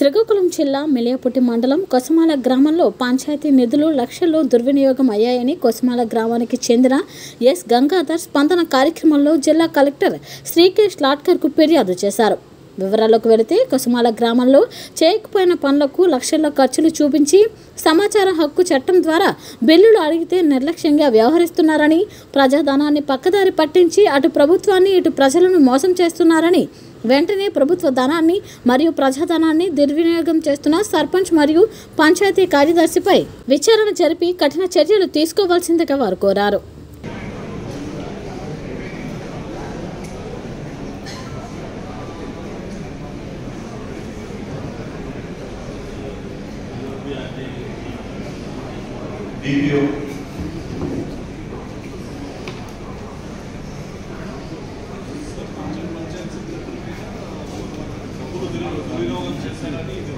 శ్రీకాకుళం జిల్లా మిలియపుట్టి మండలం కొసమాల గ్రామంలో పంచాయతీ నిధులు లక్షల్లో దుర్వినియోగం అయ్యాయని కొసమాల గ్రామానికి చెందిన ఎస్ గంగాధర్ స్పందన కార్యక్రమంలో జిల్లా కలెక్టర్ శ్రీకేష్ లాట్కర్కు ఫిర్యాదు చేశారు వివరాలకు వెళితే కొసమాల గ్రామంలో చేయకపోయిన పనులకు లక్షల్లో ఖర్చులు చూపించి సమాచార హక్కు చట్టం ద్వారా బిల్లులు అడిగితే నిర్లక్ష్యంగా వ్యవహరిస్తున్నారని ప్రజాధనాన్ని పక్కదారి పట్టించి అటు ప్రభుత్వాన్ని ఇటు ప్రజలను మోసం చేస్తున్నారని వెంటనే ప్రభుత్వ ధనాన్ని మరియు ప్రజాధనాన్ని దుర్వినియోగం చేస్తున్న సర్పంచ్ మరియు పంచాయతీ కార్యదర్శిపై విచారణ జరిపి కఠిన చర్యలు తీసుకోవాల్సిందిగా వారు కోరారు DPO వినియోగం చేశారని ఇది